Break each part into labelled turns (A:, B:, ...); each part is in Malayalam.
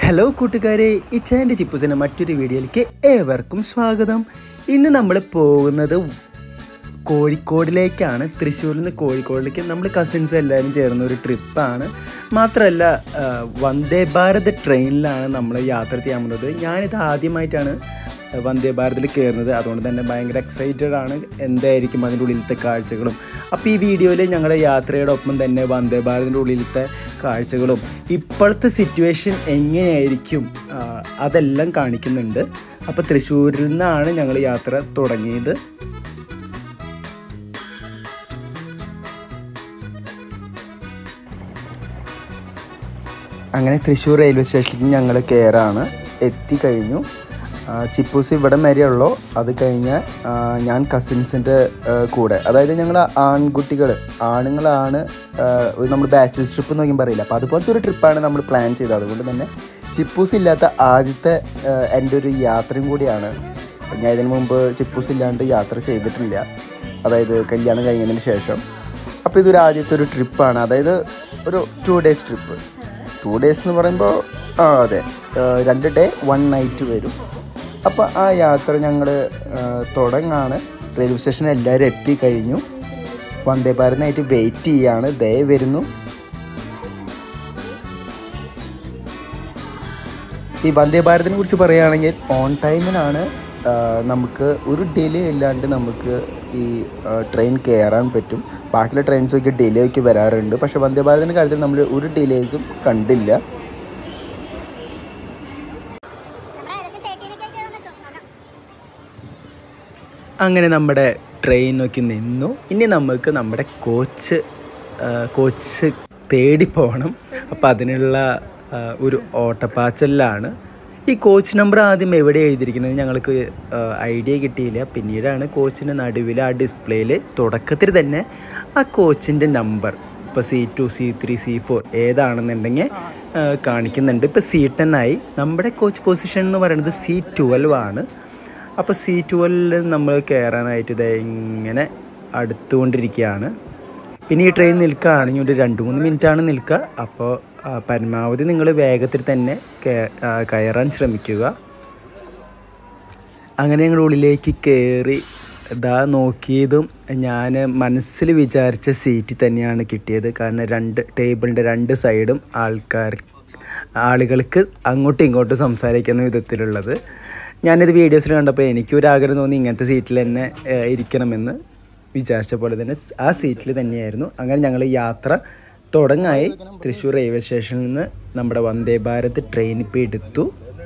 A: ഹലോ കൂട്ടുകാരെ ഇച്ചാൻ്റെ ചിപ്പുസിൻ്റെ മറ്റൊരു വീഡിയോയിലേക്ക് ഏവർക്കും സ്വാഗതം ഇന്ന് നമ്മൾ പോകുന്നത് കോഴിക്കോടിലേക്കാണ് തൃശ്ശൂരിൽ നിന്ന് കോഴിക്കോടിലേക്ക് നമ്മൾ കസിൻസ് എല്ലാവരും ചേർന്ന ഒരു ട്രിപ്പാണ് മാത്രമല്ല ആ, വന്ദേ ഭാരത് ട്രെയിനിലാണ് നമ്മൾ യാത്ര ചെയ്യാൻ പോകുന്നത് ഞാനിത് ആദ്യമായിട്ടാണ് വന്ദേ ഭാരതിൽ കയറുന്നത് അതുകൊണ്ട് തന്നെ ഭയങ്കര എക്സൈറ്റഡ് ആണ് എന്തായിരിക്കും അതിൻ്റെ ഉള്ളിലത്തെ കാഴ്ചകളും അപ്പോൾ ഈ വീഡിയോയിൽ ഞങ്ങളുടെ യാത്രയുടെ ഒപ്പം തന്നെ വന്ദേ ഭാരതിൻ്റെ ഉള്ളിലത്തെ കാഴ്ചകളും ഇപ്പോഴത്തെ സിറ്റുവേഷൻ എങ്ങനെയായിരിക്കും ആ, അതെല്ലാം കാണിക്കുന്നുണ്ട് അപ്പോൾ തൃശ്ശൂരിൽ നിന്നാണ് ഞങ്ങൾ യാത്ര തുടങ്ങിയത് അങ്ങനെ തൃശ്ശൂർ റെയിൽവേ സ്റ്റേഷനിൽ ഞങ്ങൾ കയറാണ് എത്തിക്കഴിഞ്ഞു ആ, ചിപ്പൂസ് ഇവിടം വരെയുള്ളൂ അത് കഴിഞ്ഞ് ആ, ഞാൻ കസിൻസിൻ്റെ കൂടെ അതായത് ഞങ്ങൾ ആൺകുട്ടികൾ ആണുങ്ങളാണ് നമ്മൾ ബാച്ചിലേഴ്സ് ട്രിപ്പ് എന്ന് നോക്കി പറയില്ല അപ്പോൾ അതുപോലത്തെ ഒരു ട്രിപ്പാണ് നമ്മൾ പ്ലാൻ ചെയ്തത് അതുകൊണ്ട് തന്നെ ചിപ്പൂസ് ഇല്ലാത്ത ആദ്യത്തെ ആ, എൻ്റെ ഒരു യാത്രയും കൂടിയാണ് ഞാൻ ഇതിനു മുമ്പ് ചിപ്പൂസ് ഇല്ലാണ്ട് യാത്ര ചെയ്തിട്ടില്ല അതായത് കല്യാണം കഴിഞ്ഞതിന് ശേഷം അപ്പോൾ ഇതൊരു ആദ്യത്തെ ഒരു ട്രിപ്പാണ് അതായത് ഒരു two days trip two days എന്ന് പറയുമ്പോൾ ആ അതെ ആ, രണ്ട് ഡേ വൺ നൈറ്റ് വരും അപ്പോൾ ആ യാത്ര ഞങ്ങൾ തുടങ്ങാണ് റെയിൽവേ സ്റ്റേഷനിൽ എല്ലാവരും എത്തിക്കഴിഞ്ഞു വന്ദേ ഭാരതിനായിട്ട് വെയിറ്റ് ചെയ്യാണ് ദേ വരുന്നു ഈ വന്ദേ ഭാരതിനെ കുറിച്ച് പറയുകയാണെങ്കിൽ ഓൺ ടൈമിനാണ് ആ, നമുക്ക് ഒരു ഡിലേ ഇല്ലാണ്ട് നമുക്ക് ഈ ട്രെയിൻ കയറാൻ പറ്റും ബാക്കിയുള്ള ട്രെയിൻസൊക്കെ ഡിലേ ഒക്കെ വരാറുണ്ട് പക്ഷേ വന്ദേ ഭാരതിൻ്റെ കാര്യത്തിൽ നമ്മൾ ഒരു ഡിലേസും കണ്ടില്ല
B: നമ്മുടെ ഏകദേശം തേർട്ടീനൊക്കെ ആയിട്ട് നിൽക്കും നോക്കാം
A: അങ്ങനെ നമ്മുടെ ട്രെയിനൊക്കെ നിന്നു ഇനി നമുക്ക് നമ്മുടെ കോച്ച് ആ, കോച്ച് തേടി പോകണം അപ്പോൾ അതിനുള്ള ആ, ഒരു ഓട്ടപ്പാച്ചലിലാണ് ഈ കോച്ച് നമ്പർ ആദ്യം എവിടെ എഴുതിയിരിക്കുന്നത് ഞങ്ങൾക്ക് ആ, ഐഡിയ കിട്ടിയില്ല പിന്നീടാണ് കോച്ചിൻ്റെ നടുവിൽ ആ ഡിസ്പ്ലേയിൽ തുടക്കത്തിൽ തന്നെ ആ കോച്ചിൻ്റെ നമ്പർ ഇപ്പോൾ C two C three C four ഏതാണെന്നുണ്ടെങ്കിൽ ആ, കാണിക്കുന്നുണ്ട് ഇപ്പോൾ സി ടെൻ ആയി നമ്മുടെ കോച്ച് പൊസിഷൻ എന്ന് പറയുന്നത് സി ട്വൽവ് ആണ് അപ്പോൾ സി ട്വൽവിൽ നമ്മൾ കയറാനായിട്ട് ഇത് ഇങ്ങനെ അടുത്തുകൊണ്ടിരിക്കുകയാണ് പിന്നെ ഈ ട്രെയിൻ നിൽക്കുകയാണെങ്കിൽ ഒരു രണ്ട് മൂന്ന് മിനിറ്റാണ് നിൽക്കുക അപ്പോൾ ആ, പരമാവധി നിങ്ങൾ വേഗത്തിൽ തന്നെ കേ- ആ, കയറാൻ ശ്രമിക്കുക അങ്ങനെ ഞങ്ങൾ ഉള്ളിലേക്ക് കയറി ഇതാ നോക്കിയതും ഞാൻ മനസ്സിൽ വിചാരിച്ച സീറ്റ് തന്നെയാണ് കിട്ടിയത് കാരണം രണ്ട് ടേബിളിൻ്റെ രണ്ട് സൈഡും ആൾക്കാർ ആളുകൾക്ക് അങ്ങോട്ടും ഇങ്ങോട്ടും സംസാരിക്കുന്ന വിധത്തിലുള്ളത് ഞാനിത് വീഡിയോസിൽ കണ്ടപ്പോൾ എനിക്കൊരു ആഗ്രഹം തോന്നി ഇങ്ങനത്തെ സീറ്റിൽ തന്നെ ഏഹ്, ഇരിക്കണമെന്ന് വിചാരിച്ച പോലെ തന്നെ ആ സീറ്റിൽ തന്നെയായിരുന്നു അങ്ങനെ ഞങ്ങൾ യാത്ര തുടങ്ങായി തൃശ്ശൂർ റെയിൽവേ സ്റ്റേഷനിൽ നിന്ന് നമ്മുടെ വന്ദേ ഭാരത് ട്രെയിൻ ഇപ്പോൾ എടുത്തു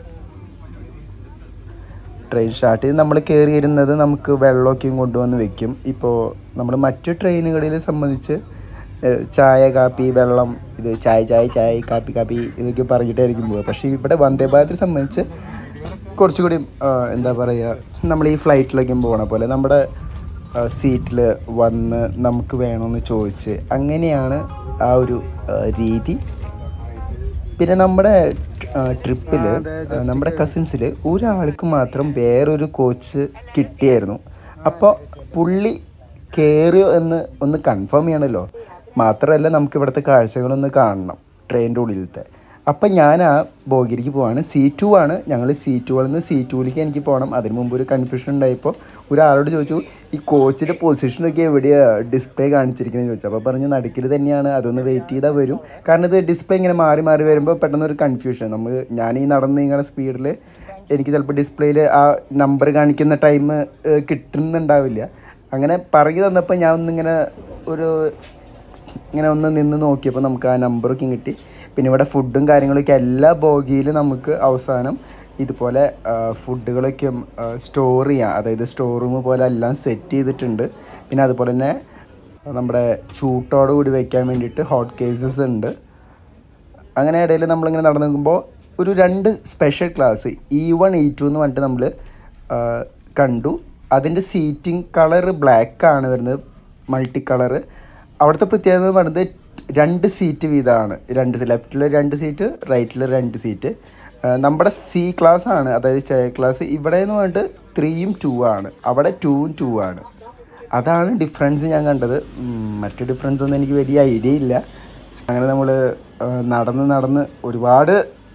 A: ട്രെയിൻ സ്റ്റാർട്ട് ചെയ്ത് നമ്മൾ കയറി ഇരുന്നത് നമുക്ക് വെള്ളമൊക്കെയും കൊണ്ടുവന്ന് വെക്കും ഇപ്പോൾ നമ്മൾ മറ്റു ട്രെയിനുകളിൽ സംബന്ധിച്ച് ഏഹ്, ചായ കാപ്പി വെള്ളം ഇത് ചായ ചായ ചായ കാപ്പി കാപ്പി ഇതൊക്കെ പറഞ്ഞിട്ടായിരിക്കും പോവുക പക്ഷേ ഇവിടെ വന്ദേ ഭാരതിനെ സംബന്ധിച്ച് കുറച്ചുകൂടി ആ, എന്താ പറയുക നമ്മൾ ഈ ഫ്ലൈറ്റിലൊക്കെ പോകണ പോലെ നമ്മുടെ സീറ്റിൽ വന്ന് നമുക്ക് വേണമെന്ന് ചോദിച്ച് അങ്ങനെയാണ് ആ ഒരു ആ, രീതി പിന്നെ നമ്മുടെ ട്രിപ്പിൽ നമ്മുടെ കസിൻസിൽ ഒരാൾക്ക് മാത്രം വേറൊരു കോച്ച് കിട്ടിയായിരുന്നു അപ്പോൾ പുള്ളി കയറിയോ എന്ന് ഒന്ന് കൺഫേം ചെയ്യണമല്ലോ മാത്രമല്ല നമുക്ക് ഇവിടുത്തെ കാഴ്ചകളൊന്ന് കാണണം ട്രെയിനിൻ്റെ ഉള്ളിലത്തെ അപ്പം ഞാൻ ആ ബോഗിരിക്ക് പോവാണ് സി ടു ആണ് ഞങ്ങൾ സി ടുകളിൽ നിന്ന് സി ടുവിലേക്ക് എനിക്ക് പോകണം അതിന് മുമ്പ് ഒരു കൺഫ്യൂഷൻ ഉണ്ടായപ്പോൾ ഒരാളോട് ചോദിച്ചു ഈ കോച്ചിൻ്റെ പൊസിഷനൊക്കെ എവിടെയാണ് ഡിസ്പ്ലേ കാണിച്ചിരിക്കുന്നത് ചോദിച്ചു അപ്പോൾ പറഞ്ഞു നടുക്കിൽ തന്നെയാണ് അതൊന്ന് വെയിറ്റ് ചെയ്താൽ വരും കാരണം ഇത് ഡിസ്പ്ലേ ഇങ്ങനെ മാറി മാറി വരുമ്പോൾ പെട്ടെന്ന് ഒരു കൺഫ്യൂഷൻ നമ്മൾ ഞാൻ ഈ നടന്ന് നീങ്ങുന്ന സ്പീഡിൽ എനിക്ക് ചിലപ്പോൾ ഡിസ്പ്ലേയിൽ ആ നമ്പർ കാണിക്കുന്ന ടൈം കിട്ടുന്നുണ്ടാവില്ല അങ്ങനെ പറഞ്ഞു തന്നപ്പോൾ ഞാൻ ഒന്നിങ്ങനെ ഒരു ഇങ്ങനെ ഒന്ന് നിന്ന് നോക്കിയപ്പോൾ നമുക്ക് ആ നമ്പറൊക്കെ കിട്ടി പിന്നെ ഇവിടെ ഫുഡും കാര്യങ്ങളൊക്കെ എല്ലാ ബോഗിയിലും നമുക്ക് അവസാനം ഇതുപോലെ ആ, ഫുഡുകളൊക്കെ സ്റ്റോർ ചെയ്യാം അതായത് സ്റ്റോർ റൂം പോലെ എല്ലാം സെറ്റ് ചെയ്തിട്ടുണ്ട് പിന്നെ അതുപോലെ തന്നെ നമ്മുടെ ചൂട്ടോട് കൂടി വെക്കാൻ വേണ്ടിയിട്ട് ഹോട്ട് കേസസ് ഉണ്ട് അങ്ങനെ ഇടയിൽ നമ്മളിങ്ങനെ നടന്നു നോക്കുമ്പോൾ ഒരു രണ്ട് special class E one E two എന്ന് പറഞ്ഞിട്ട് നമ്മൾ കണ്ടു അതിൻ്റെ സീറ്റിംഗ് കളർ ബ്ലാക്ക് ആണ് വരുന്നത് മൾട്ടി കളറ് അവിടുത്തെ പ്രത്യേകത എന്ന് പറയുന്നത് രണ്ട് സീറ്റ് വീതമാണ് രണ്ട് ലെഫ്റ്റിൽ രണ്ട് സീറ്റ് റൈറ്റിൽ രണ്ട് സീറ്റ് നമ്മുടെ സി ക്ലാസ് ആണ് അതായത് ചെയർ ക്ലാസ് ഇവിടെ എന്ന് പറഞ്ഞിട്ട് ത്രീയും ടു ആണ് അവിടെ ടൂവും ടു ആണ് അതാണ് ഡിഫറൻസ് ഞാൻ കണ്ടത് ഉം, മറ്റു ഡിഫറൻസ് ഒന്നും എനിക്ക് വലിയ ഐഡിയ ഇല്ല അങ്ങനെ നമ്മൾ നടന്ന് നടന്ന് ഒരുപാട്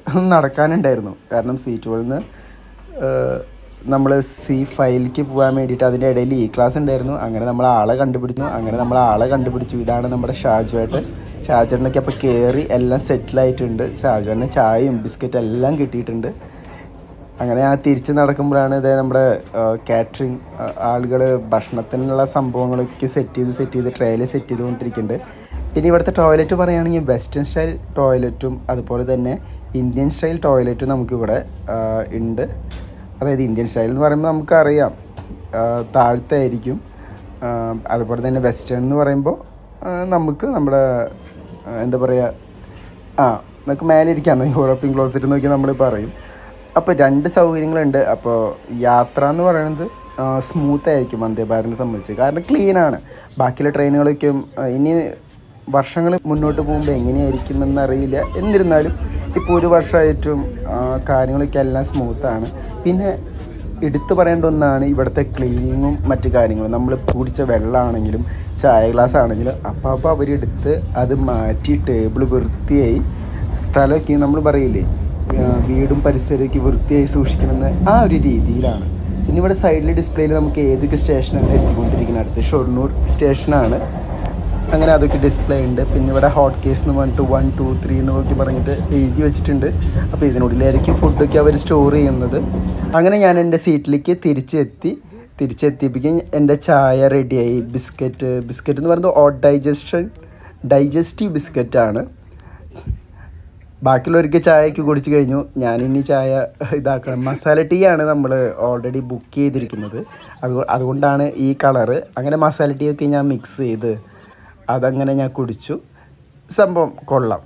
A: നടക്കാനുണ്ടായിരുന്നു കാരണം സീറ്റുകളിൽ നിന്ന് നമ്മൾ സി ഫൈവിലേക്ക് പോകാൻ വേണ്ടിയിട്ട് അതിൻ്റെ ഇടയിൽ ഇ ക്ലാസ് ഉണ്ടായിരുന്നു അങ്ങനെ നമ്മൾ ആളെ കണ്ടുപിടിച്ചു അങ്ങനെ നമ്മൾ ആളെ കണ്ടുപിടിച്ചു ഇതാണ് നമ്മുടെ ഷാജുവേട്ടൻ ഷാജുവേട്ടനൊക്കെ അപ്പോൾ കയറി എല്ലാം സെറ്റിലായിട്ടുണ്ട് ഷാജുവേട്ടന് ചായയും ബിസ്ക്കറ്റ് എല്ലാം കിട്ടിയിട്ടുണ്ട് അങ്ങനെ ആ തിരിച്ച് നടക്കുമ്പോഴാണ് ഇതേ നമ്മുടെ കാറ്ററിങ് ആളുകൾ ഭക്ഷണത്തിനുള്ള സംഭവങ്ങളൊക്കെ സെറ്റ് ചെയ്ത് സെറ്റ് ചെയ്ത് ട്രെയിൽ സെറ്റ് ചെയ്തുകൊണ്ടിരിക്കുന്നുണ്ട് പിന്നെ ഇവിടുത്തെ ടോയ്ലറ്റ് പറയുകയാണെങ്കിൽ വെസ്റ്റേൺ സ്റ്റൈൽ ടോയ്ലറ്റും അതുപോലെ തന്നെ ഇന്ത്യൻ സ്റ്റൈൽ ടോയ്ലറ്റും നമുക്കിവിടെ ആ, ഉണ്ട് അതായത് ഇന്ത്യൻ സ്റ്റൈൽ എന്ന് പറയുമ്പോൾ നമുക്കറിയാം ആ, താഴത്തെ ആയിരിക്കും ആ, അതുപോലെ തന്നെ വെസ്റ്റേൺ എന്ന് പറയുമ്പോൾ ആ, നമുക്ക് നമ്മുടെ ആ, എന്താ പറയുക ആ നമുക്ക് മേലെ ഇരിക്കാം യൂറോപ്യൻ ക്ലോസറ്റ് നോക്കി നമ്മൾ പറയും അപ്പോൾ രണ്ട് സൗകര്യങ്ങളുണ്ട് അപ്പോൾ യാത്ര എന്ന് പറയുന്നത് സ്മൂത്ത് ആയിരിക്കും വന്ദേ ഭാരതിനെ സംബന്ധിച്ച് കാരണം ക്ലീൻ ആണ് ബാക്കിയുള്ള ട്രെയിനുകളൊക്കെ ആ, ഇനി വർഷങ്ങൾ മുന്നോട്ട് പോകുമ്പോൾ എങ്ങനെയായിരിക്കും എന്നറിയില്ല എന്നിരുന്നാലും ഇപ്പോൾ ഒരു വർഷമായിട്ടും ആ, കാര്യങ്ങളൊക്കെ എല്ലാം സ്മൂത്താണ് പിന്നെ എടുത്തു പറയേണ്ട ഒന്നാണ് ഇവിടുത്തെ ക്ലീനിങ്ങും മറ്റു കാര്യങ്ങളും നമ്മൾ കുടിച്ച വെള്ളമാണെങ്കിലും ചായ ഗ്ലാസ് ആണെങ്കിലും അപ്പോൾ അപ്പോൾ അവരെടുത്ത് അത് മാറ്റി ടേബിൾ വൃത്തിയായി സ്ഥലമൊക്കെ നമ്മൾ പറയില്ലേ ആ, വീടും പരിസരമൊക്കെ വൃത്തിയായി സൂക്ഷിക്കണമെന്ന് ആ ഒരു രീതിയിലാണ് പിന്നെ ഇവിടെ സൈഡിൽ ഡിസ്പ്ലേയിൽ നമുക്ക് ഏതൊക്കെ സ്റ്റേഷനാണ് എത്തിക്കൊണ്ടിരിക്കുന്നത് അടുത്ത് ഷൊർണൂർ സ്റ്റേഷനാണ് അങ്ങനെ അതൊക്കെ ഡിസ്പ്ലേ ഉണ്ട് പിന്നെ ഇവിടെ ഹോട്ട് കേസ് എന്ന് പറഞ്ഞിട്ട് വൺ ടു ത്രീ എന്ന് നോക്കി പറഞ്ഞിട്ട് എഴുതി വെച്ചിട്ടുണ്ട് അപ്പോൾ ഇതിനുള്ളിലായിരിക്കും ഫുഡൊക്കെ അവർ സ്റ്റോർ ചെയ്യുന്നത് അങ്ങനെ ഞാൻ എൻ്റെ സീറ്റിലേക്ക് തിരിച്ചെത്തി തിരിച്ചെത്തിയപ്പോഴേക്കും എൻ്റെ ചായ റെഡിയായി ബിസ്ക്കറ്റ് ബിസ്ക്കറ്റ് എന്ന് പറയുന്നത് ഓട്ട് ഡൈജഷൻ ഡൈജസ്റ്റീവ് ബിസ്ക്കറ്റാണ് ബാക്കിയുള്ളവർക്ക് ചായയൊക്കെ കുടിച്ചു കഴിഞ്ഞു ഞാനിനി ചായ ഇതാക്കണം മസാല ടീ ആണ് നമ്മൾ ഓൾറെഡി ബുക്ക് ചെയ്തിരിക്കുന്നത് അത് അതുകൊണ്ടാണ് ഈ കളറ് അങ്ങനെ മസാല ടീ ഒക്കെ ഞാൻ മിക്സ് ചെയ്ത് അതങ്ങനെ ഞാൻ കുടിച്ചു സംഭവം കൊള്ളാം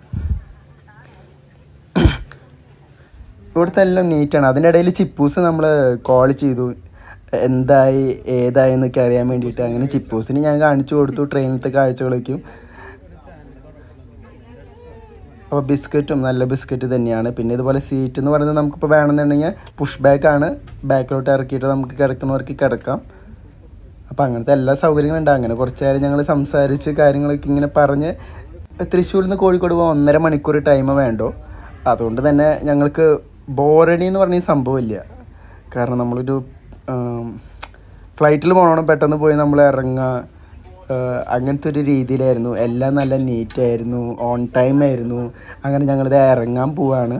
A: ഇവിടുത്തെ എല്ലാം നീറ്റാണ് അതിൻ്റെ ഇടയിൽ ചിപ്പൂസ് നമ്മൾ കോൾ ചെയ്തു എന്തായി ഏതായി എന്നൊക്കെ അറിയാൻ വേണ്ടിയിട്ട് അങ്ങനെ ചിപ്പൂസിന് ഞാൻ കാണിച്ചു കൊടുത്തു ട്രെയിനിലത്തെ കാഴ്ചകളൊക്കെയും അപ്പോൾ ബിസ്ക്കറ്റും നല്ല ബിസ്ക്കറ്റ് തന്നെയാണ് പിന്നെ ഇതുപോലെ സീറ്റ് എന്ന് പറയുന്നത് നമുക്കിപ്പോൾ വേണമെന്നുണ്ടെങ്കിൽ പുഷ് ബാക്ക് ആണ് ബാക്കിലോട്ട് ഇറക്കിയിട്ട് നമുക്ക് കിടക്കുന്നവർക്ക് കിടക്കാം അപ്പോൾ അങ്ങനത്തെ എല്ലാ സൗകര്യങ്ങളും ഉണ്ട് അങ്ങനെ കുറച്ച് നേരം ഞങ്ങൾ സംസാരിച്ച് കാര്യങ്ങളൊക്കെ ഇങ്ങനെ പറഞ്ഞ് തൃശ്ശൂരിൽ നിന്ന് കോഴിക്കോട് പോകാൻ ഒന്നര മണിക്കൂർ ടൈം വേണ്ടോ അതുകൊണ്ട് തന്നെ ഞങ്ങൾക്ക് ബോറടി എന്ന് പറഞ്ഞ സംഭവമില്ല കാരണം നമ്മളൊരു ഫ്ലൈറ്റിൽ പോകണം പെട്ടെന്ന് പോയി നമ്മൾ ഇറങ്ങുക ആഹ് അങ്ങനത്തെ ഒരു രീതിയിലായിരുന്നു എല്ലാം നല്ല നീറ്റായിരുന്നു ഓൺ ടൈം ആയിരുന്നു അങ്ങനെ ഞങ്ങളിത് ഇറങ്ങാൻ പോവാണ്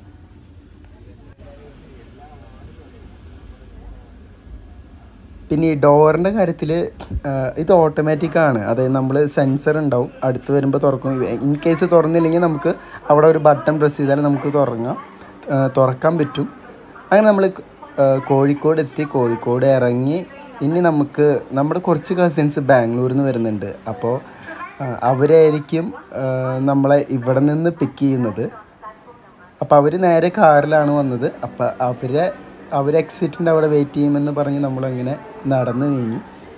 A: പിന്നെ ഈ ഡോറിൻ്റെ കാര്യത്തിൽ ഇത് ഓട്ടോമാറ്റിക് ആണ് അതായത് നമ്മൾ സെൻസർ ഉണ്ടാവും അടുത്ത് വരുമ്പോൾ തുറക്കും ഇൻ കേസ് തുറന്നില്ലെങ്കിൽ നമുക്ക് അവിടെ ഒരു ബട്ടൺ പ്രസ് ചെയ്താൽ നമുക്ക് തുറങ്ങാം ആ, തുറക്കാൻ പറ്റും അങ്ങനെ നമ്മൾ കോഴിക്കോട് എത്തി കോഴിക്കോട് ഇറങ്ങി ഇനി നമുക്ക് നമ്മുടെ കുറച്ച് കസിൻസ് ബാംഗ്ലൂരിൽ നിന്ന് വരുന്നുണ്ട് അപ്പോൾ ആ, അവരായിരിക്കും ആ, നമ്മളെ ഇവിടെ നിന്ന് പിക്ക് ചെയ്യുന്നത് അപ്പോൾ അവർ നേരെ കാറിലാണ് വന്നത് അപ്പോൾ അവരെ അവർ എക്സിറ്റിൻ്റെ അവിടെ വെയിറ്റ് ചെയ്യുമെന്ന് പറഞ്ഞ് നമ്മളങ്ങനെ നടന്ന് നീങ്ങി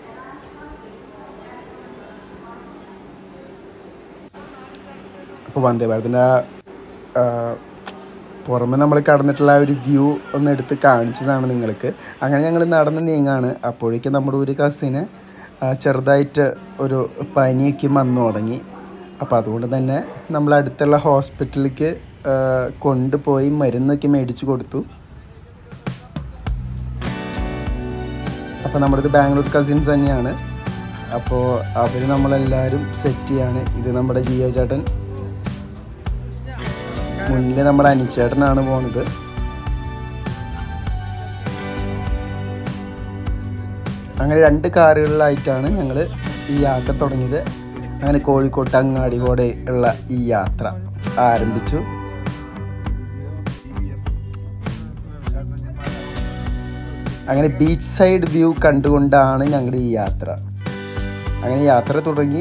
A: അപ്പോൾ വന്ദേ ഭാരതിൻ്റെ ആ ആ, പുറമെ നമ്മൾ കടന്നിട്ടുള്ള ആ ഒരു വ്യൂ ഒന്ന് എടുത്ത് കാണിച്ചതാണ് നിങ്ങൾക്ക് അങ്ങനെ ഞങ്ങൾ നടന്ന് നീങ്ങാണ് അപ്പോഴേക്കും നമ്മുടെ ഒരു കസിന് ആ, ചെറുതായിട്ട് ഒരു പനിയൊക്കെ വന്നു തുടങ്ങി അപ്പോൾ അതുകൊണ്ട് തന്നെ നമ്മൾ അടുത്തുള്ള ഹോസ്പിറ്റലിലേക്ക് ആ, കൊണ്ടുപോയി മരുന്നൊക്കെ മേടിച്ച് കൊടുത്തു അപ്പോൾ നമ്മുടേത് ബാംഗ്ലൂർ കസിൻസ് തന്നെയാണ് അപ്പോൾ അവർ നമ്മളെല്ലാവരും സെറ്റ് ചെയ്യാണ് ഇത് നമ്മുടെ ജിയോ ചേട്ടൻ മുന്നിൽ നമ്മുടെ അനുചേട്ടനാണ് പോണത് അങ്ങനെ രണ്ട് കാറുകളിലായിട്ടാണ് ഞങ്ങൾ ഈ യാത്ര തുടങ്ങിയത് അങ്ങനെ കോഴിക്കോട്ട് അങ്ങാടി കൂടെ ഉള്ള ഈ യാത്ര ആരംഭിച്ചു അങ്ങനെ ബീച്ച് സൈഡ് വ്യൂ കണ്ടുകൊണ്ടാണ് ഞങ്ങളുടെ ഈ യാത്ര അങ്ങനെ യാത്ര തുടങ്ങി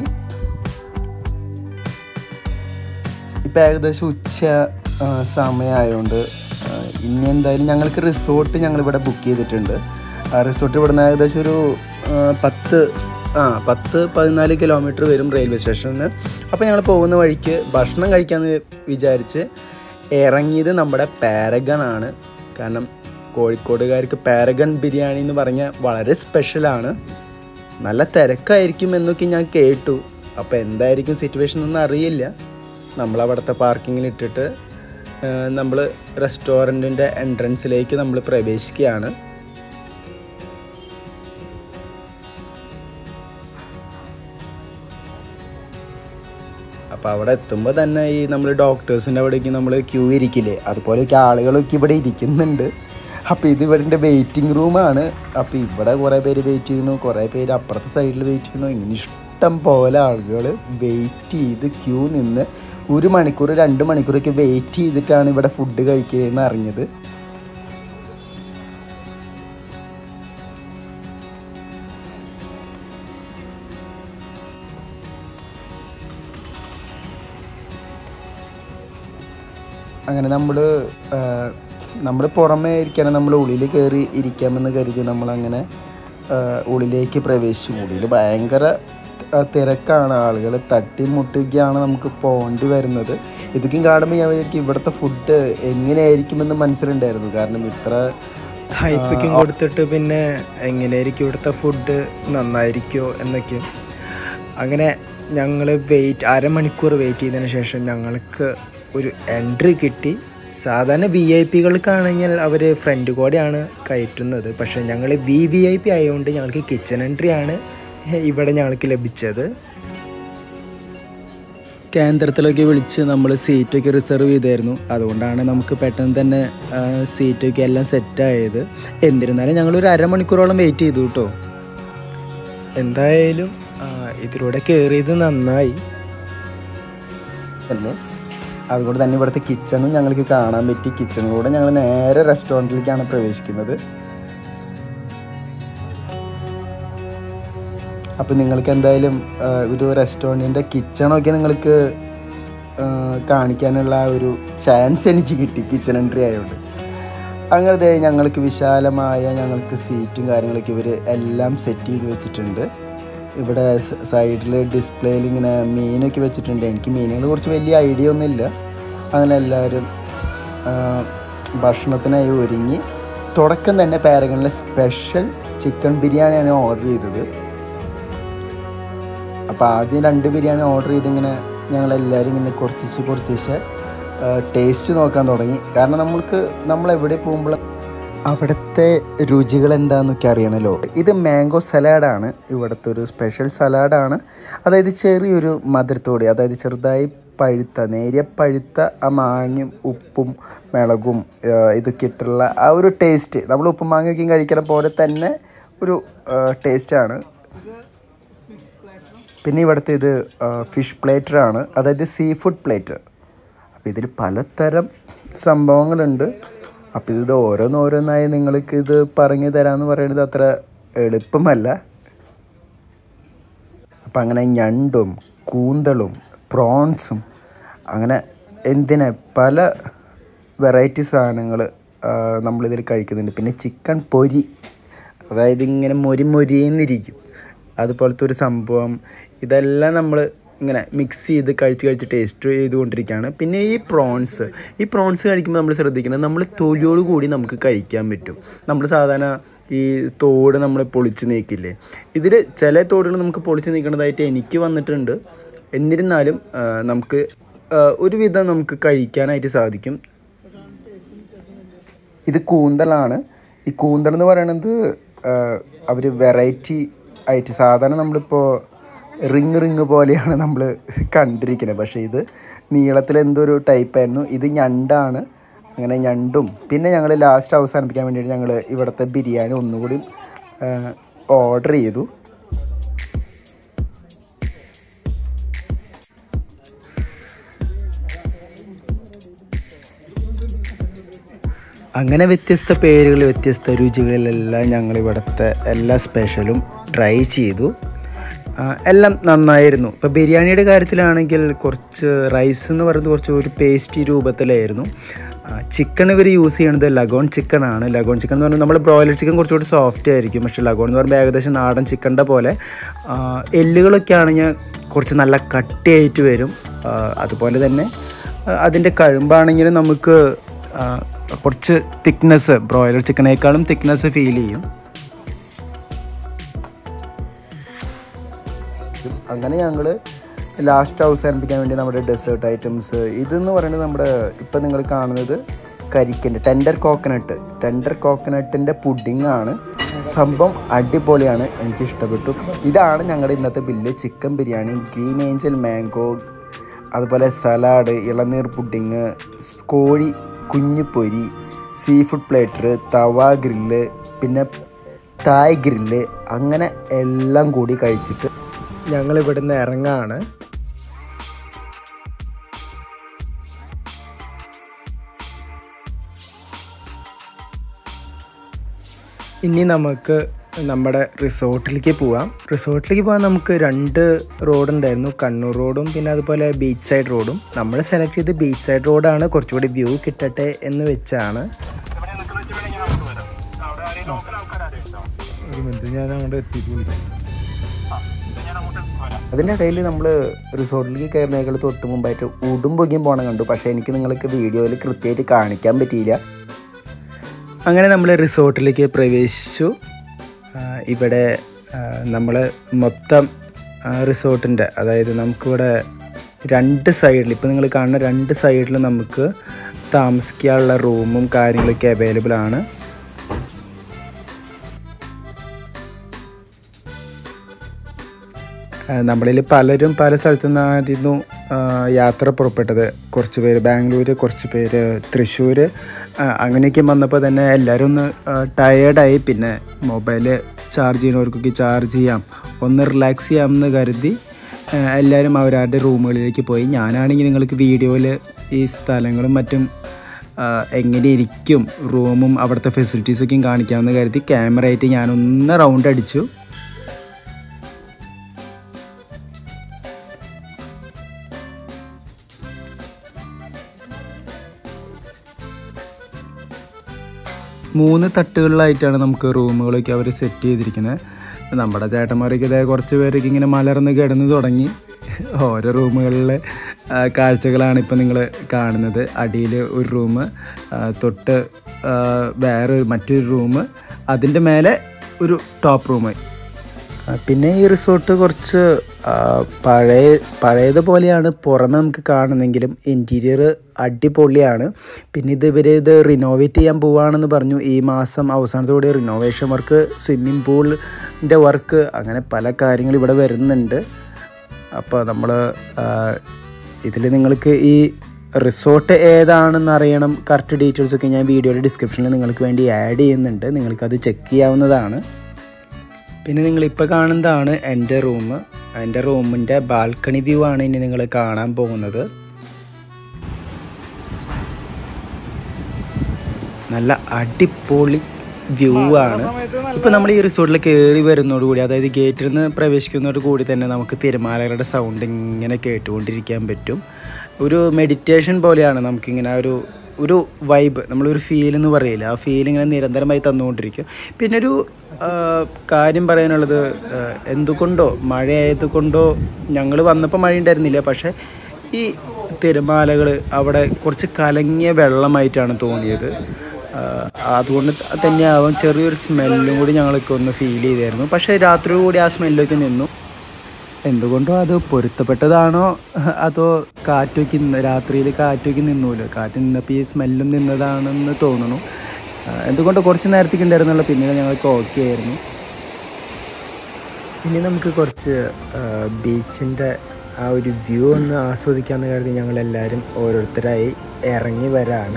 A: ഇപ്പം ഏകദേശം ഉച്ച ആ, സമയമായതുകൊണ്ട് ആ, ഇനി എന്തായാലും ഞങ്ങൾക്ക് റിസോർട്ട് ഞങ്ങളിവിടെ ബുക്ക് ചെയ്തിട്ടുണ്ട് ആ റിസോർട്ട് ഇവിടുന്ന് ഏകദേശം ഒരു ആ, പത്ത് ആ പത്ത് പതിനാല് കിലോമീറ്റർ വരും റെയിൽവേ സ്റ്റേഷനിൽ നിന്ന് അപ്പോൾ ഞങ്ങൾ പോകുന്ന വഴിക്ക് ഭക്ഷണം കഴിക്കാമെന്ന് വിചാരിച്ച് ഇറങ്ങിയത് നമ്മുടെ പാരഗൺ ആണ് കാരണം കോഴിക്കോടുകാർക്ക് പാരഗൺ ബിരിയാണി എന്ന് പറഞ്ഞാൽ വളരെ സ്പെഷ്യലാണ് നല്ല തിരക്കായിരിക്കും എന്നൊക്കെ ഞാൻ കേട്ടു അപ്പോൾ എന്തായിരിക്കും സിറ്റുവേഷൻ ഒന്നും അറിയില്ല നമ്മളവിടുത്തെ പാർക്കിങ്ങിൽ ഇട്ടിട്ട് നമ്മൾ റെസ്റ്റോറൻറ്റിൻ്റെ എൻട്രൻസിലേക്ക് നമ്മൾ പ്രവേശിക്കുകയാണ് അപ്പോൾ അവിടെ എത്തുമ്പോൾ തന്നെ ഈ നമ്മൾ ഡോക്ടേഴ്സിൻ്റെ അവിടേക്ക് നമ്മൾ ക്യൂ ഇരിക്കില്ലേ അതുപോലെയൊക്കെ ആളുകളൊക്കെ ഇവിടെ ഇരിക്കുന്നുണ്ട് അപ്പോൾ ഇത് ഇവരുടെ വെയിറ്റിംഗ് റൂമാണ് അപ്പോൾ ഇവിടെ കുറേ പേര് വെയിറ്റ് ചെയ്യുന്നു കുറേ പേര് അപ്പുറത്തെ സൈഡിൽ വെയിറ്റ് ചെയ്യുന്നു ഇങ്ങനെ ഇഷ്ടം പോലെ ആളുകൾ വെയിറ്റ് ചെയ്ത് ക്യൂ നിന്ന് ഒരു മണിക്കൂർ രണ്ട് മണിക്കൂറൊക്കെ വെയിറ്റ് ചെയ്തിട്ടാണ് ഇവിടെ ഫുഡ് കഴിക്കുന്നതെന്ന് അറിഞ്ഞത് അങ്ങനെ നമ്മൾ നമ്മൾ പുറമേ ഇരിക്കണം നമ്മൾ ഉള്ളിൽ കയറി ഇരിക്കാമെന്ന് കരുതി നമ്മളങ്ങനെ ആ, ഉള്ളിലേക്ക് പ്രവേശിച്ചു ഉള്ളിൽ ഭയങ്കര ആ, തിരക്കാണ് ആളുകൾ തട്ടിമുട്ടുകയാണ് നമുക്ക് പോകേണ്ടി വരുന്നത് ഇതൊക്കെ കാണുമ്പോൾ ഞാൻ വിചാരിക്കും ഇവിടുത്തെ ഫുഡ് എങ്ങനെയായിരിക്കുമെന്ന് മനസ്സിലുണ്ടായിരുന്നു കാരണം ഇത്ര
C: ഹൈപ്പിക്കും കൊടുത്തിട്ട് പിന്നെ എങ്ങനെയായിരിക്കും ഇവിടുത്തെ ഫുഡ് നന്നായിരിക്കുമോ എന്നൊക്കെ അങ്ങനെ ഞങ്ങൾ വെയിറ്റ് അരമണിക്കൂർ വെയിറ്റ് ചെയ്തതിന് ശേഷം ഞങ്ങൾക്ക് ഒരു എൻട്രി കിട്ടി സാധാരണ വി ഐ പികൾക്കാണെങ്കിൽ അവർ ഫ്രണ്ട് കൂടെയാണ് കയറ്റുന്നത് പക്ഷേ ഞങ്ങൾ വി വി ഐ പി ആയതുകൊണ്ട് ഞങ്ങൾക്ക് കിച്ചൺ എൻട്രി ആണ് ഇവിടെ ഞങ്ങൾക്ക് ലഭിച്ചത്
A: കേന്ദ്രത്തിലൊക്കെ വിളിച്ച് നമ്മൾ സീറ്റൊക്കെ റിസർവ് ചെയ്തായിരുന്നു അതുകൊണ്ടാണ് നമുക്ക് പെട്ടെന്ന് തന്നെ ആ, സീറ്റൊക്കെ എല്ലാം സെറ്റായത് എന്നിരുന്നാലും ഞങ്ങളൊരു അരമണിക്കൂറോളം വെയിറ്റ് ചെയ്തു കേട്ടോ
C: എന്തായാലും ആ, ഇതിലൂടെ കയറിയത് നന്നായി
A: അല്ലേ അതുകൊണ്ട് തന്നെ ഇവിടുത്തെ കിച്ചണും ഞങ്ങൾക്ക് കാണാൻ പറ്റി കിച്ചണിലൂടെ ഞങ്ങൾ നേരെ റെസ്റ്റോറൻറ്റിലേക്കാണ് പ്രവേശിക്കുന്നത് അപ്പോൾ നിങ്ങൾക്ക് എന്തായാലും ആ, ഒരു റെസ്റ്റോറൻറ്റിൻ്റെ കിച്ചണൊക്കെ നിങ്ങൾക്ക് ആ, കാണിക്കാനുള്ള ആ ഒരു ചാൻസ് എനിക്ക് കിട്ടി കിച്ചൺ എൻട്രി ആയതുകൊണ്ട് അങ്ങനെ ദേ ഞങ്ങൾക്ക് വിശാലമായ ഞങ്ങൾക്ക് സീറ്റും കാര്യങ്ങളൊക്കെ ഇവർ എല്ലാം സെറ്റ് ചെയ്ത് വെച്ചിട്ടുണ്ട് ഇവിടെ സൈഡിൽ ഡിസ്പ്ലേയിൽ ഇങ്ങനെ മീനൊക്കെ വെച്ചിട്ടുണ്ട് എനിക്ക് മീനുകളെ കുറിച്ച് വലിയ ഐഡിയ ഒന്നുമില്ല അങ്ങനെ എല്ലാവരും ആ, ഭക്ഷണത്തിനായി ഒരുങ്ങി തുടക്കം തന്നെ പാരഗണിലെ സ്പെഷ്യൽ ചിക്കൻ ബിരിയാണിയാണ് ഓർഡർ ചെയ്തത് അപ്പോൾ ആദ്യം രണ്ട് ബിരിയാണി ഓർഡർ ചെയ്തിങ്ങനെ ഞങ്ങളെല്ലാവരും ഇങ്ങനെ കുറച്ചിച്ച് കുറച്ചിച്ച് ടേസ്റ്റ് നോക്കാൻ തുടങ്ങി കാരണം നമ്മൾക്ക് നമ്മൾ എവിടെ പോകുമ്പോൾ അവിടുത്തെ രുചികൾ എന്താണെന്നൊക്കെ അറിയണമല്ലോ ഇത് മാംഗോ സലാഡാണ് ഇവിടുത്തെ ഒരു സ്പെഷ്യൽ സലാഡാണ് അതായത് ചെറിയൊരു മധുരത്തോടെ അതായത് ചെറുതായി പഴുത്ത നേരിയ പഴുത്ത ആ മാങ്ങയും ഉപ്പും മിളകും ആ, ഇതൊക്കെ ഇട്ടുള്ള ആ ഒരു ടേസ്റ്റ് നമ്മൾ ഉപ്പും മാങ്ങയൊക്കെയും കഴിക്കണ പോലെ തന്നെ ഒരു ടേസ്റ്റാണ് പിന്നെ ഇവിടുത്തെ ഇത് ഫിഷ് പ്ലേറ്ററാണ് അതായത് സീ ഫുഡ് പ്ലേറ്റ് അപ്പോൾ ഇതിൽ പലതരം സംഭവങ്ങളുണ്ട് അപ്പോൾ ഇത് ഓരോന്നോരോന്നായി നിങ്ങൾക്ക് ഇത് പറഞ്ഞു തരാമെന്ന് പറയുന്നത് അത്ര എളുപ്പമല്ല അപ്പം അങ്ങനെ ഞണ്ടും കൂന്തളും പ്രോൺസും അങ്ങനെ എന്തിനെ പല വെറൈറ്റി സാധനങ്ങൾ നമ്മളിതിൽ കഴിക്കുന്നുണ്ട് പിന്നെ ചിക്കൻ പൊരി അതായത് ഇങ്ങനെ മൊരി മൊരിയെന്നിരിക്കും അതുപോലത്തെ ഒരു സംഭവം ഇതെല്ലാം നമ്മൾ ഇങ്ങനെ മിക്സ് ചെയ്ത് കഴിച്ച് കഴിച്ച് ടേസ്റ്റ് ചെയ്തുകൊണ്ടിരിക്കുകയാണ് പിന്നെ ഈ പ്രോൺസ് ഈ പ്രോൺസ് കഴിക്കുമ്പോൾ നമ്മൾ ശ്രദ്ധിക്കണം നമ്മൾ തൊലിയോട് കൂടി നമുക്ക് കഴിക്കാൻ പറ്റും നമ്മൾ സാധാരണ ഈ തോട് നമ്മൾ പൊളിച്ച് നീക്കില്ലേ ഇതിൽ ചില തോടുകൾ നമുക്ക് പൊളിച്ച് നീക്കണതായിട്ട് എനിക്ക് വന്നിട്ടുണ്ട് എന്നിരുന്നാലും ആ, നമുക്ക് ആ, ഒരുവിധം നമുക്ക് കഴിക്കാനായിട്ട് സാധിക്കും ഇത് കൂന്തലാണ് ഈ കൂന്തൽ എന്ന് പറയുന്നത് അവർ വെറൈറ്റി ആയിട്ട് സാധാരണ നമ്മളിപ്പോൾ റിങ് റിങ് പോലെയാണ് നമ്മൾ കണ്ടിരിക്കുന്നത് പക്ഷേ ഇത് നീളത്തിൽ എന്തോ ഒരു ടൈപ്പായിരുന്നു ഇത് ഞണ്ടാണ് അങ്ങനെ ഞണ്ടും പിന്നെ ഞങ്ങൾ ലാസ്റ്റ് അവസാനിപ്പിക്കാൻ വേണ്ടിയിട്ട് ഞങ്ങൾ ഇവിടുത്തെ ബിരിയാണി ഒന്നുകൂടി ഓർഡർ ചെയ്തു അങ്ങനെ വ്യത്യസ്ത പേരുകൾ വ്യത്യസ്ത രുചികളിലെല്ലാം ഞങ്ങൾ ഇവിടുത്തെ എല്ലാ സ്പെഷ്യലും ട്രൈ ചെയ്തു ആ, എല്ലാം നന്നായിരുന്നു ഇപ്പോൾ ബിരിയാണിയുടെ കാര്യത്തിലാണെങ്കിൽ കുറച്ച് റൈസ് എന്ന് പറയുന്നത് കുറച്ച് ഒരു പേസ്റ്റി രൂപത്തിലായിരുന്നു ചിക്കൻ ഇവർ യൂസ് ചെയ്യണത് ലഗോൺ ചിക്കൻ ആണ് ലഗോൺ ചിക്കൻ എന്ന് പറഞ്ഞാൽ നമ്മൾ ബ്രോയിലർ ചിക്കൻ കുറച്ചുകൂടി സോഫ്റ്റ് ആയിരിക്കും പക്ഷേ ലഗോൺ എന്ന് പറയുമ്പോൾ ഏകദേശം നാടൻ ചിക്കൻ്റെ പോലെ ആ, എല്ലുകളൊക്കെ ആണെങ്കിൽ കുറച്ച് നല്ല കട്ടിയായിട്ട് വരും ആ, അതുപോലെ തന്നെ ആ, അതിൻ്റെ കഴുമ്പാണെങ്കിലും നമുക്ക് ആ, കുറച്ച് തിക്നെസ് ബ്രോയിലർ ചിക്കനേക്കാളും തിക്നെസ് ഫീൽ ചെയ്യും അങ്ങനെ ഞങ്ങൾ ലാസ്റ്റ് അവസാനിപ്പിക്കാൻ വേണ്ടി നമ്മുടെ ഡെസേർട്ട് ഐറ്റംസ് ഇതെന്ന് പറയുന്നത് നമ്മുടെ ഇപ്പം നിങ്ങൾ കാണുന്നത് കരിക്കൻ്റെ ടെൻഡർ കോക്കനട്ട് ടെൻഡർ കോക്കനട്ടിൻ്റെ പുഡിംഗ് ആണ് സംഭവം അടിപൊളിയാണ് എനിക്ക് ഇഷ്ടപ്പെട്ടു ഇതാണ് ഞങ്ങളുടെ ഇന്നത്തെ bill chicken biryani green angel mango അതുപോലെ സലാഡ് ഇളനീർ പുഡിങ് കോഴി കുഞ്ഞു പൊരി seafood platter tawa grill പിന്നെ തായ് ഗ്രില്ല് അങ്ങനെ എല്ലാം കൂടി കഴിച്ചിട്ട്
C: ഞങ്ങൾ ഇവിടുന്ന് ഇറങ്ങാണ് ഇനി നമുക്ക് നമ്മുടെ റിസോർട്ടിലേക്ക് പോവാം റിസോർട്ടിലേക്ക് പോകാൻ നമുക്ക് രണ്ട് റോഡുണ്ടായിരുന്നു കണ്ണൂർ റോഡും പിന്നെ അതുപോലെ ബീച്ച് സൈഡ് റോഡും നമ്മൾ സെലക്ട് ചെയ്ത് ബീച്ച് സൈഡ് റോഡാണ് കുറച്ചുകൂടി വ്യൂ കിട്ടട്ടെ എന്ന് വെച്ചാണ്
D: ഒരു മിനിറ്റ് ഞാൻ അങ്ങോട്ട് എത്തിയിട്ട് വിളിക്കാം
A: അതിൻ്റെ ഇടയിൽ നമ്മൾ റിസോർട്ടിലേക്ക് കയറുന്നേക്കാൾ തൊട്ട് മുമ്പായിട്ട് ഉടുമ്പൊക്കെയും പോകണം കണ്ടു പക്ഷേ എനിക്ക് നിങ്ങൾക്ക് വീഡിയോയിൽ കൃത്യമായിട്ട് കാണിക്കാൻ പറ്റിയില്ല
C: അങ്ങനെ നമ്മൾ റിസോർട്ടിലേക്ക് പ്രവേശിച്ചു ആ, ഇവിടെ നമ്മൾ മൊത്തം റിസോർട്ടിൻ്റെ അതായത് നമുക്കിവിടെ രണ്ട് സൈഡിൽ ഇപ്പോൾ നിങ്ങൾ കാണുന്ന രണ്ട് സൈഡിൽ നമുക്ക് താമസിക്കാനുള്ള റൂമും കാര്യങ്ങളൊക്കെ അവൈലബിൾ ആണ് ആ, നമ്മളിൽ പലരും പല സ്ഥലത്തു നിന്നായിരുന്നു ആ, യാത്ര പുറപ്പെട്ടത് കുറച്ച് പേര് ബാംഗ്ലൂർ കുറച്ച് പേര് തൃശ്ശൂർ അങ്ങനെയൊക്കെ വന്നപ്പോൾ തന്നെ എല്ലാവരും ഒന്ന് ടയേർഡായി പിന്നെ മൊബൈൽ ചാർജ് ചെയ്യുന്നവർക്കൊക്കെ ചാർജ് ചെയ്യാം ഒന്ന് റിലാക്സ് ചെയ്യാമെന്ന് കരുതി ആ, എല്ലാവരും അവരവരുടെ റൂമുകളിലേക്ക് പോയി ഞാനാണെങ്കിൽ നിങ്ങൾക്ക് വീഡിയോയിൽ ഈ സ്ഥലങ്ങളും മറ്റും ആ, എങ്ങനെ ഇരിക്കും റൂമും അവിടുത്തെ ഫെസിലിറ്റീസൊക്കെയും കാണിക്കാമെന്ന് കരുതി ക്യാമറ ആയിട്ട് ഞാനൊന്ന് റൗണ്ട് അടിച്ചു മൂന്ന് തട്ടുകളിലായിട്ടാണ് നമുക്ക് റൂമുകളൊക്കെ അവർ സെറ്റ് ചെയ്തിരിക്കുന്നത് നമ്മുടെ ചേട്ടന്മാരൊക്കെ ഇതേ കുറച്ച് പേരൊക്കെ ഇങ്ങനെ മലർന്ന് കിടന്ന് തുടങ്ങി ഓരോ റൂമുകളിലെ ആ, കാഴ്ചകളാണ് ഇപ്പോൾ നിങ്ങൾ കാണുന്നത് അടിയിൽ ഒരു റൂം തൊട്ട് ആ, വേറെ മറ്റൊരു റൂം അതിൻ്റെ മേലെ ഒരു ടോപ്പ് റൂം ആ, പിന്നെ ഈ റിസോർട്ട് കുറച്ച് ആ, പഴയ പഴയതുപോലെയാണ് പുറമെ നമുക്ക് കാണുന്നെങ്കിലും ഇൻറ്റീരിയർ അടിപൊളിയാണ് പിന്നെ ഇത് ഇവർ ഇത് റിനോവേറ്റ് ചെയ്യാൻ പോവുകയാണെന്ന് പറഞ്ഞു ഈ മാസം അവസാനത്തോടെ റിനോവേഷൻ വർക്ക് സ്വിമ്മിംഗ് പൂളിൻ്റെ വർക്ക് അങ്ങനെ പല കാര്യങ്ങൾ ഇവിടെ വരുന്നുണ്ട് അപ്പോൾ നമ്മൾ ഇതിൽ നിങ്ങൾക്ക് ഈ റിസോർട്ട് ഏതാണെന്ന് അറിയണം കറക്റ്റ് ഡീറ്റെയിൽസൊക്കെ ഞാൻ വീഡിയോയുടെ ഡിസ്ക്രിപ്ഷനിൽ നിങ്ങൾക്ക് വേണ്ടി ആഡ് ചെയ്യുന്നുണ്ട് നിങ്ങൾക്കത് ചെക്ക് ചെയ്യാവുന്നതാണ് പിന്നെ നിങ്ങളിപ്പോൾ കാണുന്നതാണ് എൻ്റെ റൂം എൻ്റെ റൂമിൻ്റെ ബാൽക്കണി വ്യൂ ആണ് ഇനി നിങ്ങൾ കാണാൻ പോകുന്നത് നല്ല അടിപൊളി വ്യൂ ആണ് ഇപ്പോൾ നമ്മൾ ഈ റിസോർട്ടിൽ കയറി വരുന്നതോടുകൂടി അതായത് ഗേറ്റിൽ നിന്ന് പ്രവേശിക്കുന്നതോട് കൂടി തന്നെ നമുക്ക് തിരമാലകളുടെ സൗണ്ട് ഇങ്ങനെ കേട്ടുകൊണ്ടിരിക്കാൻ പറ്റും ഒരു മെഡിറ്റേഷൻ പോലെയാണ് നമുക്കിങ്ങനെ ആ ഒരു ഒരു വൈബ് നമ്മളൊരു ഫീൽ എന്ന് പറയില്ല ആ ഫീൽ ഇങ്ങനെ നിരന്തരമായി തന്നുകൊണ്ടിരിക്കും പിന്നെ ഒരു ആ, കാര്യം പറയാനുള്ളത് ആ, എന്തുകൊണ്ടോ മഴയായതുകൊണ്ടോ ഞങ്ങൾ വന്നപ്പോൾ മഴ ഉണ്ടായിരുന്നില്ല പക്ഷേ ഈ തിരമാലകൾ അവിടെ കുറച്ച് കലങ്ങിയ വെള്ളമായിട്ടാണ് തോന്നിയത് ആ, അതുകൊണ്ട് തന്നെയാവും ചെറിയൊരു സ്മെല്ലും കൂടി ഞങ്ങൾക്ക് ഒന്ന് ഫീൽ ചെയ്തായിരുന്നു പക്ഷേ രാത്രി കൂടി ആ സ്മെല്ലൊക്കെ നിന്നു എന്തുകൊണ്ടോ അത് പൊരുത്തപ്പെട്ടതാണോ അതോ കാറ്റൊക്കെ രാത്രിയിൽ കാറ്റൊക്കെ നിന്നൂല്ലോ കാറ്റ് നിന്നപ്പോൾ ഈ സ്മെല്ലും നിന്നതാണെന്ന് തോന്നുന്നു ആ, എന്തുകൊണ്ടോ കുറച്ച് നേരത്തേക്ക് ഉണ്ടായിരുന്നുള്ളൂ പിന്നീട് ഞങ്ങൾക്ക് ഓക്കെ ആയിരുന്നു ഇനി നമുക്ക് കുറച്ച് ബീച്ചിൻ്റെ ആ ഒരു വ്യൂ ഒന്ന് ആസ്വദിക്കാമെന്ന് കരുതി ഞങ്ങളെല്ലാവരും ഓരോരുത്തരായി ഇറങ്ങി വരാണ്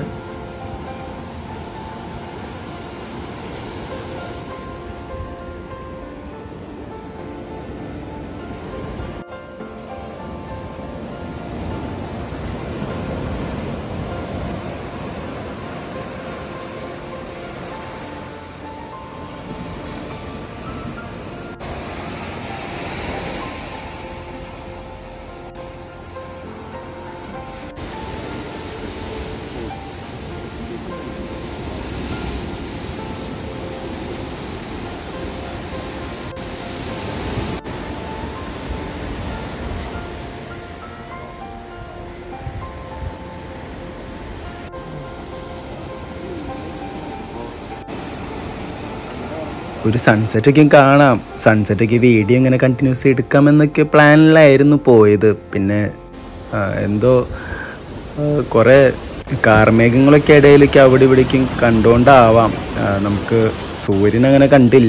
A: ഒരു സൺസെറ്റൊക്കെ കാണാം സൺസെറ്റൊക്കെ വീഡിയോ ഇങ്ങനെ കണ്ടിന്യൂസ് എടുക്കാമെന്നൊക്കെ പ്ലാനിലായിരുന്നു പോയത് പിന്നെ ആ, എന്തോ ആ, കുറേ കാർമേഘങ്ങളൊക്കെ ഇടയിലേക്ക് അവിടെ ഇവിടേക്കും കണ്ടുകൊണ്ടാവാം ആ, നമുക്ക് സൂര്യൻ അങ്ങനെ കണ്ടില്ല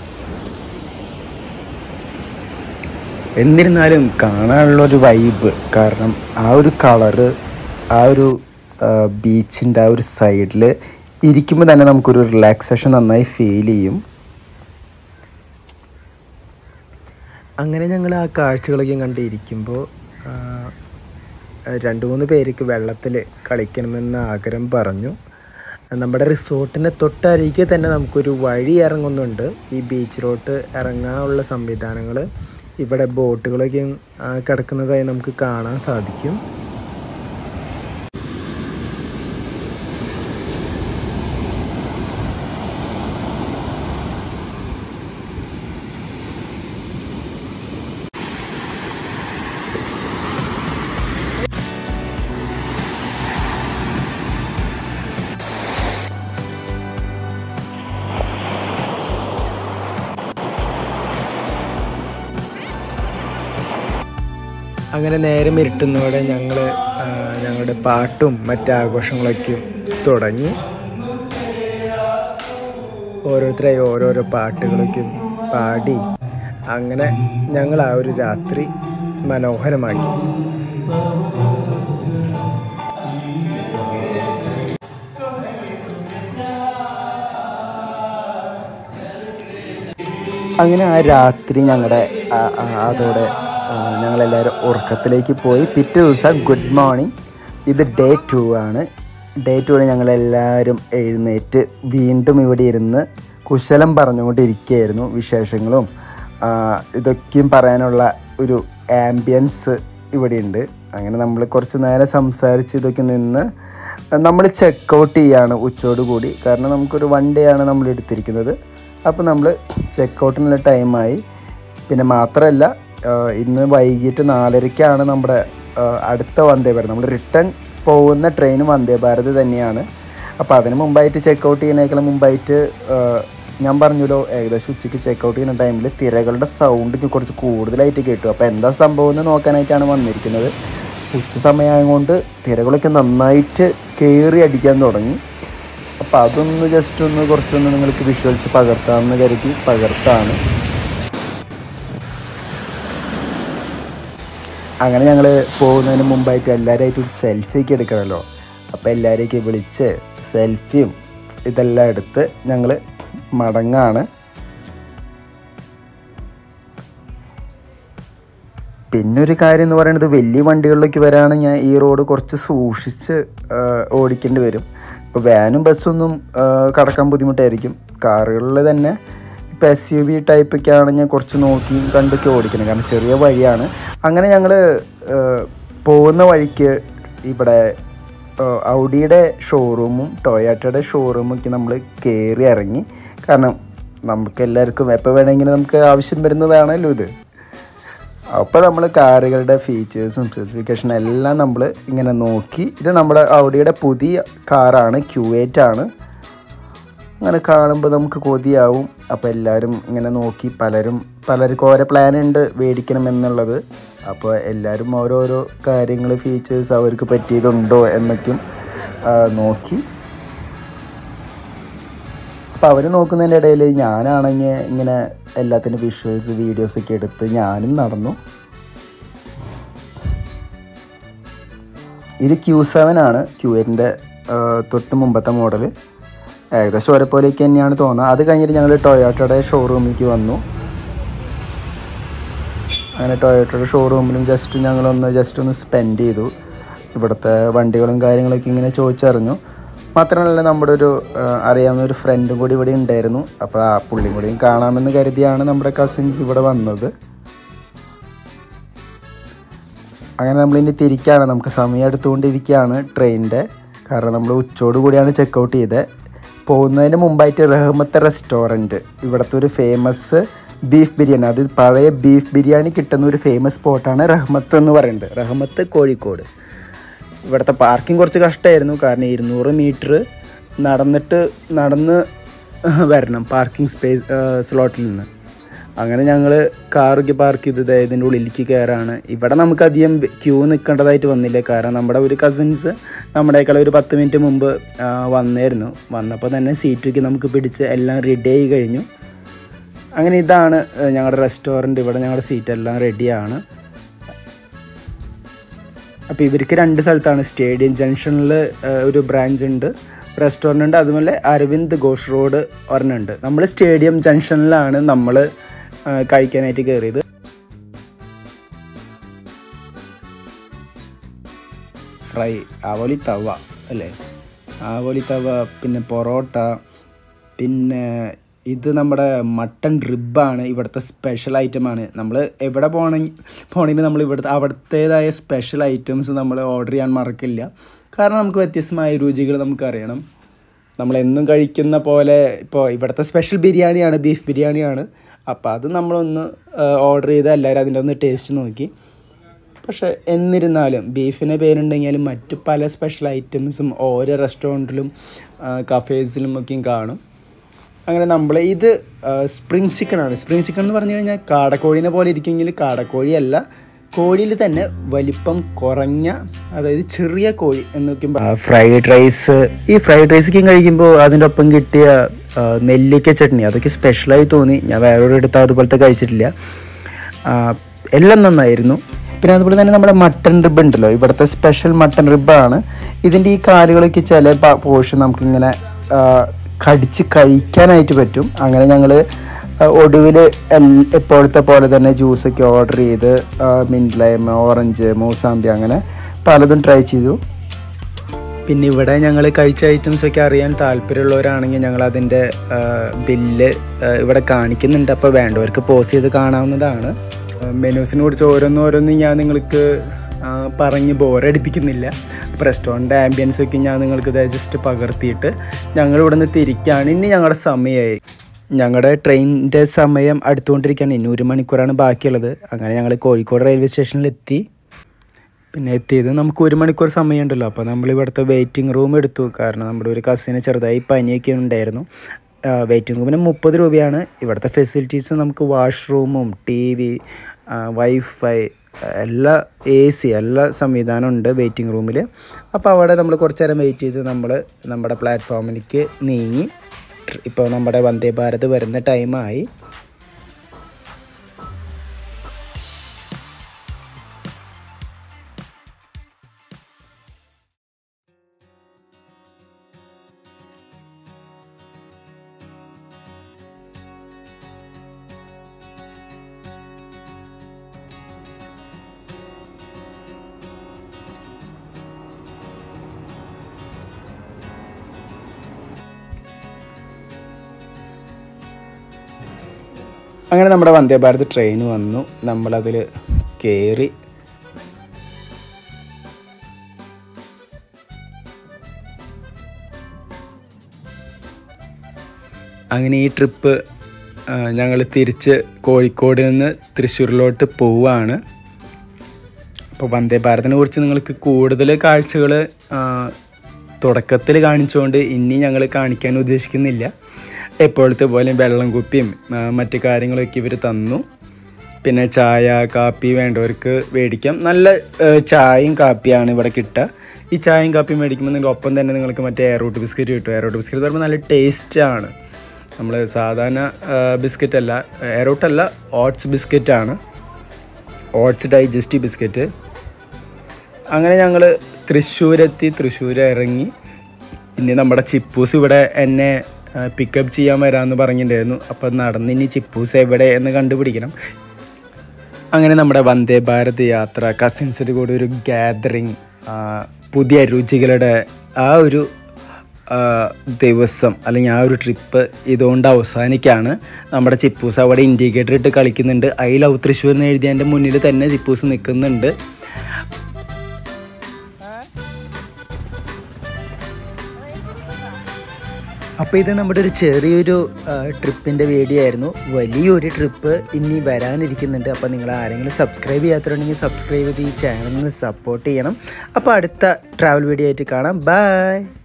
A: എന്നിരുന്നാലും കാണാനുള്ള ഒരു വൈബ് കാരണം ആ ഒരു കളറ് ആ ഒരു ബീച്ചിൻ്റെ ആ ഒരു സൈഡിൽ ഇരിക്കുമ്പോൾ തന്നെ നമുക്കൊരു റിലാക്സേഷൻ നന്നായി ഫീൽ ചെയ്യും
C: അങ്ങനെ ഞങ്ങൾ ആ കാഴ്ചകളൊക്കെ കണ്ടിരിക്കുമ്പോൾ രണ്ട് മൂന്ന് പേർക്ക് വെള്ളത്തിൽ കളിക്കണമെന്ന് ആഗ്രഹം പറഞ്ഞു നമ്മുടെ റിസോർട്ടിൻ്റെ തൊട്ടരികെ തന്നെ നമുക്കൊരു വഴി ഇറങ്ങുന്നുണ്ട് ഈ ബീച്ചിലോട്ട് ഇറങ്ങാനുള്ള സംവിധാനങ്ങൾ ഇവിടെ ബോട്ടുകളൊക്കെ ആ, കിടക്കുന്നതായി നമുക്ക് കാണാൻ സാധിക്കും അങ്ങനെ നേരം ഇരുട്ടുന്നതോടെ ഞങ്ങൾ ഞങ്ങളുടെ പാട്ടും മറ്റ് ആഘോഷങ്ങളൊക്കെ തുടങ്ങി ഓരോരുത്തരായി ഓരോരോ പാട്ടുകളൊക്കെ പാടി അങ്ങനെ ഞങ്ങൾ ആ ഒരു രാത്രി മനോഹരമാക്കി
A: അങ്ങനെ ആ രാത്രി ഞങ്ങളുടെ ആ- ആ- അതോടെ ആ, ഞങ്ങളെല്ലാവരും ഉറക്കത്തിലേക്ക് പോയി പിറ്റേ ദിവസം ഗുഡ് മോർണിംഗ് ഇത് ഡേ ടു ആണ് ഡേ ടുവിന് ഞങ്ങളെല്ലാവരും എഴുന്നേറ്റ് വീണ്ടും ഇവിടെ ഇരുന്ന് കുശലം പറഞ്ഞുകൊണ്ടിരിക്കുകയായിരുന്നു വിശേഷങ്ങളും ആ, ഇതൊക്കെയും പറയാനുള്ള ഒരു ആംബിയൻസ് ഇവിടെയുണ്ട് അങ്ങനെ നമ്മൾ കുറച്ച് നേരം സംസാരിച്ച് ഇതൊക്കെ നിന്ന് നമ്മൾ ചെക്കൗട്ട് ചെയ്യാണ് ഉച്ചയോടുകൂടി കാരണം നമുക്കൊരു വൺ ഡേ ആണ് നമ്മൾ എടുത്തിരിക്കുന്നത് അപ്പോൾ നമ്മൾ ചെക്കൗട്ടിനുള്ള ടൈമായി പിന്നെ മാത്രമല്ല ആഹ് ഇന്ന് വൈകിട്ട് നാലരയ്ക്കാണ് നമ്മുടെ ആഹ് അടുത്ത വന്ദേ ഭാരത് നമ്മൾ റിട്ടേൺ പോകുന്ന ട്രെയിൻ വന്ദേ ഭാരത് തന്നെയാണ് അപ്പോൾ അതിന് മുമ്പായിട്ട് ചെക്കൗട്ട് ചെയ്യുന്നതിനേക്കാളും മുമ്പായിട്ട് ആഹ് ഞാൻ പറഞ്ഞല്ലോ ഏകദേശം ഉച്ചയ്ക്ക് ചെക്കൗട്ട് ചെയ്യുന്ന ടൈമിൽ തിരകളുടെ സൗണ്ട് കുറച്ച് കൂടുതലായിട്ട് കേട്ടു അപ്പോൾ എന്താ സംഭവം എന്ന് നോക്കാനായിട്ടാണ് വന്നിരിക്കുന്നത് ഉച്ച സമയമായതുകൊണ്ട് തിരകളൊക്കെ നന്നായിട്ട് കയറി അടിക്കാൻ തുടങ്ങി അപ്പോൾ അതൊന്ന് ജസ്റ്റ് ഒന്ന് കുറച്ചൊന്ന് നിങ്ങൾക്ക് വിഷ്വൽസ് പകർത്താമെന്ന് കരുതി പകർത്താണ് അങ്ങനെ ഞങ്ങൾ പോകുന്നതിന് മുമ്പായിട്ട് എല്ലാവരുമായിട്ട് ഒരു സെൽഫിയൊക്കെ എടുക്കണമല്ലോ അപ്പോൾ എല്ലാവരെയൊക്കെ വിളിച്ച് സെൽഫിയും ഇതെല്ലാം എടുത്ത് ഞങ്ങൾ മടങ്ങാണ് പിന്നെ ഒരു കാര്യം എന്ന് പറയുന്നത് വലിയ വണ്ടികളിലേക്ക് വരാണെങ്കിൽ ഞാൻ ഈ റോഡ് കുറച്ച് സൂക്ഷിച്ച് ആ, ഓടിക്കേണ്ടി വരും ഇപ്പോൾ വാനും ബസ്സൊന്നും ആ, കടക്കാൻ ബുദ്ധിമുട്ടായിരിക്കും കാറുകളിൽ തന്നെ ഇപ്പോൾ എസ് യു വി ടൈപ്പൊക്കെ ആണെങ്കിൽ കുറച്ച് നോക്കി കണ്ടൊക്കെ ഓടിക്കണം കാരണം ചെറിയ വഴിയാണ് അങ്ങനെ ഞങ്ങൾ പോകുന്ന വഴിക്ക് ഇവിടെ ആ, ഔഡിയുടെ ഷോറൂമും ടൊയാറ്റയുടെ ഷോറൂമും ഒക്കെ നമ്മൾ കയറി ഇറങ്ങി കാരണം നമുക്ക് എല്ലാവർക്കും എപ്പോൾ വേണമെങ്കിലും നമുക്ക് ആവശ്യം വരുന്നതാണല്ലോ ഇത് അപ്പോൾ നമ്മൾ കാറുകളുടെ ഫീച്ചേഴ്സും സ്പെസിഫിക്കേഷനും എല്ലാം നമ്മൾ ഇങ്ങനെ നോക്കി ഇത് നമ്മുടെ ഔഡിയുടെ പുതിയ കാറാണ് ക്യൂ എയ്റ്റ് ആണ് അങ്ങനെ കാണുമ്പോൾ നമുക്ക് കൊതിയാവും അപ്പോൾ എല്ലാവരും ഇങ്ങനെ നോക്കി പലരും പലർക്കും ഓരോ പ്ലാൻ ഉണ്ട് മേടിക്കണം എന്നുള്ളത് അപ്പോൾ എല്ലാവരും ഓരോരോ കാര്യങ്ങൾ ഫീച്ചേഴ്സ് അവർക്ക് പറ്റിയതുണ്ടോ എന്നൊക്കെയും ആ, നോക്കി അപ്പോൾ അവർ നോക്കുന്നതിൻ്റെ ഇടയിൽ ഞാനാണെങ്കിൽ ഇങ്ങനെ എല്ലാത്തിൻ്റെ വിഷ്വൽസ് വീഡിയോസൊക്കെ എടുത്ത് ഞാനും നടന്നു ഇത് ക്യൂ സെവൻ ആണ് ക്യൂ എയ്റ്റിൻ്റെ തൊട്ട് മുമ്പത്തെ മോഡൽ ഏകദേശം ഒരേപോലെയൊക്കെ തന്നെയാണ് തോന്നുന്നത് അത് കഴിഞ്ഞിട്ട് ഞങ്ങൾ ടൊയോട്ടയുടെ ഷോറൂമിലേക്ക് വന്നു അങ്ങനെ ടൊയോട്ടയുടെ ഷോറൂമിലും ജസ്റ്റ് ഞങ്ങളൊന്ന് ജസ്റ്റ് ഒന്ന് സ്പെൻഡ് ചെയ്തു ഇവിടുത്തെ വണ്ടികളും കാര്യങ്ങളൊക്കെ ഇങ്ങനെ ചോദിച്ചറിഞ്ഞു മാത്രമല്ല നമ്മുടെ ഒരു ആ, അറിയാവുന്ന ഒരു ഫ്രണ്ടും കൂടി ഇവിടെ ഉണ്ടായിരുന്നു അപ്പോൾ ആ പുള്ളിയും കൂടിയും കാണാമെന്ന് കരുതിയാണ് നമ്മുടെ കസിൻസ് ഇവിടെ വന്നത് അങ്ങനെ നമ്മളിനി തിരിക്കുകയാണ് നമുക്ക് സമയം എടുത്തുകൊണ്ടിരിക്കുകയാണ് ട്രെയിനിൻ്റെ കാരണം നമ്മൾ ഉച്ചയോട് കൂടിയാണ് ചെക്കൗട്ട് ചെയ്തത് പോകുന്നതിന് മുമ്പായിട്ട് റഹ്മത്ത് റെസ്റ്റോറൻറ്റ് ഇവിടുത്തെ ഒരു ഫേമസ് ബീഫ് ബിരിയാണി അത് പഴയ ബീഫ് ബിരിയാണി കിട്ടുന്ന ഒരു ഫേമസ് സ്പോട്ടാണ് റഹ്മത്ത് എന്ന് പറയുന്നത് റഹ്മത്ത് കോഴിക്കോട് ഇവിടുത്തെ പാർക്കിംഗ് കുറച്ച് കഷ്ടമായിരുന്നു കാരണം ഇരുന്നൂറ് മീറ്റർ നടന്നിട്ട് നടന്ന് വരണം പാർക്കിംഗ് സ്പേസ് സ്ലോട്ടിൽ നിന്ന് അങ്ങനെ ഞങ്ങൾ കാറൊക്കെ പാർക്ക് ചെയ്തത് ഇതിൻ്റെ ഉള്ളിലേക്ക് കയറാണ് ഇവിടെ നമുക്കധികം ക്യൂ നിൽക്കേണ്ടതായിട്ട് വന്നില്ല കാരണം നമ്മുടെ ഒരു കസിൻസ് നമ്മുടെയൊക്കെ ഒരു പത്ത് മിനിറ്റ് മുമ്പ് ആ, വന്നായിരുന്നു വന്നപ്പോൾ തന്നെ സീറ്റൊക്കെ നമുക്ക് പിടിച്ച് എല്ലാം റെഡി ആയി കഴിഞ്ഞു അങ്ങനെ ഇതാണ് ഏഹ്, ഞങ്ങളുടെ റെസ്റ്റോറൻറ്റ് ഇവിടെ ഞങ്ങളുടെ സീറ്റ് എല്ലാം റെഡിയാണ് അപ്പോൾ ഇവർക്ക് രണ്ട് സ്ഥലത്താണ് സ്റ്റേഡിയം ജംഗ്ഷനിൽ ഒരു ബ്രാഞ്ച് ഉണ്ട് റെസ്റ്റോറൻ്റ് ഉണ്ട് അതുപോലെ അരവിന്ദ് ഘോഷ് റോഡ് ഒരെണ്ണമുണ്ട് നമ്മൾ സ്റ്റേഡിയം ജംഗ്ഷനിലാണ് നമ്മൾ കഴിക്കാനായിട്ട് കയറിയത് ഫ്രൈ ആവോലി തവ അല്ലേ ആവോലി തവ പിന്നെ പൊറോട്ട പിന്നെ ഇത് നമ്മുടെ മട്ടൺ റിബാണ് ഇവിടുത്തെ സ്പെഷ്യൽ ഐറ്റമാണ് നമ്മൾ എവിടെ പോകണമെങ്കിൽ പോകണമെങ്കിൽ നമ്മൾ ഇവിടുത്തെ അവിടുത്തേതായ സ്പെഷ്യൽ ഐറ്റംസ് നമ്മൾ ഓർഡർ ചെയ്യാൻ മറക്കില്ല കാരണം നമുക്ക് വ്യത്യസ്തമായ രുചികൾ നമുക്ക് അറിയണം നമ്മൾ എന്നും കഴിക്കുന്ന പോലെ ഇപ്പോൾ ഇവിടുത്തെ സ്പെഷ്യൽ ബിരിയാണിയാണ് ബീഫ് ബിരിയാണിയാണ് അപ്പോൾ അത് നമ്മളൊന്ന് ഓർഡർ ചെയ്ത് എല്ലാവരും അതിൻ്റെ ഒന്ന് ടേസ്റ്റ് നോക്കി പക്ഷേ എന്നിരുന്നാലും ബീഫിന് പേരുണ്ടെങ്കിലും മറ്റ് പല സ്പെഷ്യൽ ഐറ്റംസും ഓരോ റെസ്റ്റോറൻറ്റിലും കഫേസിലും ഒക്കെയും കാണും അങ്ങനെ നമ്മൾ ഇത് സ്പ്രിങ് ചിക്കനാണ് സ്പ്രിങ് ചിക്കൻ എന്ന് പറഞ്ഞു കഴിഞ്ഞാൽ കാടക്കോഴീനെ പോലെ ഇരിക്കുമെങ്കിൽ കാടക്കോഴിയല്ല കോഴിയിൽ തന്നെ വലിപ്പം കുറഞ്ഞ അതായത് ചെറിയ കോഴി എന്നൊക്കെ ഫ്രൈഡ് റൈസ് ഈ ഫ്രൈഡ് റൈസൊക്കെയും കഴിക്കുമ്പോൾ അതിൻ്റെ ഒപ്പം കിട്ടിയ ആ, നെല്ലിക്ക ചട്നി അതൊക്കെ സ്പെഷ്യലായി തോന്നി ഞാൻ വേറൊരു അടുത്ത് അതുപോലത്തെ കഴിച്ചിട്ടില്ല ആ, എല്ലാം നന്നായിരുന്നു പിന്നെ അതുപോലെ തന്നെ നമ്മുടെ മട്ടൺ റിബ് ഉണ്ടല്ലോ ഇവിടുത്തെ സ്പെഷ്യൽ മട്ടൺ റിബാണ് ഇതിൻ്റെ ഈ കാലുകളൊക്കെ ചില പോർഷൻ നമുക്കിങ്ങനെ ആ, കടിച്ച് കഴിക്കാനായിട്ട് പറ്റും അങ്ങനെ ഞങ്ങൾ ഒടുവിൽ എപ്പോഴത്തെ പോലെ തന്നെ ജ്യൂസൊക്കെ ഓർഡർ ചെയ്ത് മിൻറ്റ് ലൈം ഓറഞ്ച് മൂസാമ്പി അങ്ങനെ പലതും ട്രൈ ചെയ്തു പിന്നെ ഇവിടെ ഞങ്ങൾ കഴിച്ച ഐറ്റംസ് ഒക്കെ അറിയാൻ താല്പര്യമുള്ളവരാണെങ്കിൽ ഞങ്ങൾ അതിൻ്റെ ബില്ല് ഇവിടെ കാണിക്കുന്നുണ്ട് അപ്പോൾ വേണ്ടവർക്ക് പോസ് ചെയ്ത് കാണാവുന്നതാണ് മെനൂസിനെ കുറിച്ച് ഓരോന്നോരോന്നും ഞാൻ നിങ്ങൾക്ക് ആ, പറഞ്ഞ് ബോറടിപ്പിക്കുന്നില്ല അപ്പോൾ റെസ്റ്റോറൻറ്റ് ആംബിയൻസ് ഒക്കെ ഞാൻ നിങ്ങൾക്ക് ജസ്റ്റ് പകർത്തിയിട്ട് ഞങ്ങൾ ഇവിടെ നിന്ന് തിരിക്കുകയാണ് ഇനി ഞങ്ങളുടെ സമയമായി ഞങ്ങളുടെ ട്രെയിനിൻ്റെ സമയം അടുത്തുകൊണ്ടിരിക്കുകയാണ് ഇനി ഒരു മണിക്കൂറാണ് ബാക്കിയുള്ളത് അങ്ങനെ ഞങ്ങൾ കോഴിക്കോട് റെയിൽവേ സ്റ്റേഷനിലെത്തി പിന്നെ എത്തിയത് നമുക്ക് ഒരു മണിക്കൂർ സമയമുണ്ടല്ലോ അപ്പോൾ നമ്മൾ ഇവിടുത്തെ വെയിറ്റിംഗ് റൂം എടുത്തു കാരണം നമ്മുടെ ഒരു കസിന് ചെറുതായി പനിയൊക്കെ ഉണ്ടായിരുന്നു വെയിറ്റിംഗ് റൂമിന് മുപ്പത് രൂപയാണ് ഇവിടുത്തെ ഫെസിലിറ്റീസ് നമുക്ക് വാഷ്റൂമും ടി വി വൈഫൈ എല്ലാ എ സി എല്ലാ സംവിധാനം ഉണ്ട് വെയിറ്റിംഗ് റൂമിൽ അപ്പോൾ അവിടെ നമ്മൾ കുറച്ച് നേരം വെയിറ്റ് ചെയ്ത് നമ്മൾ നമ്മുടെ പ്ലാറ്റ്ഫോമിലേക്ക് നീങ്ങി ഇപ്പോൾ നമ്മുടെ വന്ദേ ഭാരത് വരുന്ന ടൈമായി അങ്ങനെ നമ്മുടെ വന്ദേ ഭാരത് ട്രെയിൻ വന്നു നമ്മളതിൽ കയറി അങ്ങനെ ഈ ട്രിപ്പ് ഞങ്ങൾ തിരിച്ച് കോഴിക്കോട് നിന്ന് തൃശ്ശൂരിലോട്ട് പോവുകയാണ് അപ്പോൾ വന്ദേ ഭാരതിനെ കുറിച്ച് നിങ്ങൾക്ക് കൂടുതൽ കാഴ്ചകൾ തുടക്കത്തിൽ കാണിച്ചുകൊണ്ട് ഇനി ഞങ്ങൾ കാണിക്കാൻ ഉദ്ദേശിക്കുന്നില്ല എപ്പോഴത്തെ പോലെ വെള്ളം കുപ്പിയും ആ, മറ്റു കാര്യങ്ങളൊക്കെ ഇവർ തന്നു പിന്നെ ചായ കാപ്പി വേണ്ടവർക്ക് മേടിക്കാം നല്ല ആ, ചായയും കാപ്പിയാണ് ഇവിടെ കിട്ടുക ഈ ചായയും കാപ്പിയും മേടിക്കുമ്പോൾ നിങ്ങൾ ഒപ്പം തന്നെ നിങ്ങൾക്ക് മറ്റേ എയറോട്ട് ബിസ്ക്കറ്റ് കിട്ടും എയറോട്ട് ബിസ്ക്കറ്റ് എന്ന് പറയുമ്പോൾ നല്ല ടേസ്റ്റാണ് നമ്മൾ സാധാരണ ബിസ്ക്കറ്റ് അല്ല എയറോട്ടല്ല ഓട്സ് ബിസ്ക്കറ്റാണ് ഓട്സ് ഡൈജസ്റ്റീവ് ബിസ്ക്കറ്റ് അങ്ങനെ ഞങ്ങൾ തൃശ്ശൂരെത്തി തൃശ്ശൂർ ഇറങ്ങി ഇനി നമ്മുടെ ചിപ്പൂസ് ഇവിടെ എന്നെ പിക്കപ്പ് ചെയ്യാൻ വരാമെന്ന് പറഞ്ഞിട്ടുണ്ടായിരുന്നു അപ്പം നടന്ന് ഇനി ചിപ്പൂസ് എവിടെ എന്ന് കണ്ടുപിടിക്കണം അങ്ങനെ നമ്മുടെ വന്ദേ ഭാരത് യാത്ര കസിൻസിൻ്റെ കൂടെ ഒരു ഗ്യാതറിങ് പുതിയ രുചികളുടെ ആ ഒരു ആ, ദിവസം അല്ലെങ്കിൽ ആ ഒരു ട്രിപ്പ് ഇതുകൊണ്ട് അവസാനിക്കുകയാണ് നമ്മുടെ ചിപ്പൂസ് അവിടെ ഇൻഡിക്കേറ്റർ ഇട്ട് കളിക്കുന്നുണ്ട് ഐ ലവ് തൃശ്ശൂർ എന്ന് എഴുതി എൻ്റെ മുന്നിൽ തന്നെ ചിപ്പൂസ് നിൽക്കുന്നുണ്ട് അപ്പോൾ ഇത് നമ്മുടെ ഒരു ചെറിയൊരു ട്രിപ്പിൻ്റെ വീഡിയോ ആയിരുന്നു വലിയൊരു ട്രിപ്പ് ഇനി വരാനിരിക്കുന്നുണ്ട് അപ്പോൾ നിങ്ങൾ ആരെങ്കിലും സബ്സ്ക്രൈബ് ചെയ്യാത്തതുണ്ടെങ്കിൽ സബ്സ്ക്രൈബ് ചെയ്ത് ഈ ചാനലിന് സപ്പോർട്ട് ചെയ്യണം അപ്പോൾ അടുത്ത ട്രാവൽ വീഡിയോ ആയിട്ട് കാണാം ബൈ